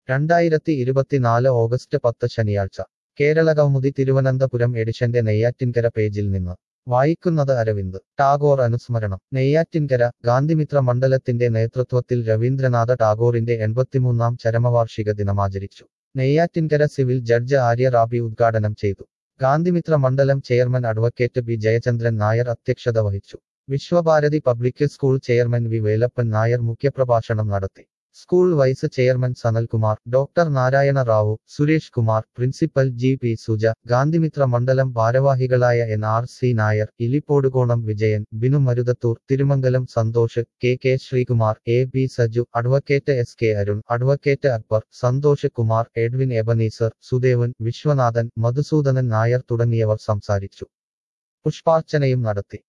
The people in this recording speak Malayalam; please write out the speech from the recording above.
രണ്ടായിരത്തി ഇരുപത്തിനാല് ഓഗസ്റ്റ് പത്ത് ശനിയാഴ്ച കേരള കൗമുദി തിരുവനന്തപുരം എഡിഷന്റെ നെയ്യാറ്റിൻകര പേജിൽ നിന്ന് വായിക്കുന്നത് അരവിന്ദ് ടാഗോർ അനുസ്മരണം നെയ്യാറ്റിൻകര ഗാന്ധിമിത്ര മണ്ഡലത്തിന്റെ നേതൃത്വത്തിൽ രവീന്ദ്രനാഥ ടാഗോറിന്റെ എൺപത്തിമൂന്നാം ചരമവാർഷിക ദിനമാചരിച്ചു നെയ്യാറ്റിൻകര സിവിൽ ജഡ്ജ് ആര്യ റാബി ഉദ്ഘാടനം ചെയ്തു ഗാന്ധിമിത്ര മണ്ഡലം chairman advocate B Jayachandran Nair അധ്യക്ഷത വഹിച്ചു Viswabharathi public school chairman V Velappan Nair മുഖ്യപ്രഭാഷണം നടത്തി school vice chairman Sanalkumar doctor Narayana Rao Suresh Kumar principal G P Suja Gandhimitra മണ്ഡലം ഭാരവാഹികളായ N R C Nair Ilippodukonam Vijayan Binu Maruthathur Thirumangalam Santhosh K K Sreekumar A B Saju advocate S K Arun advocate Akbar Santhosh Kumar Edwin Ebenezer Sudevan Viswanathan Madhusoodanan Nair തുടങ്ങിയവർ സംസാരിച്ചു പുഷ്പാർച്ചനയും നടത്തി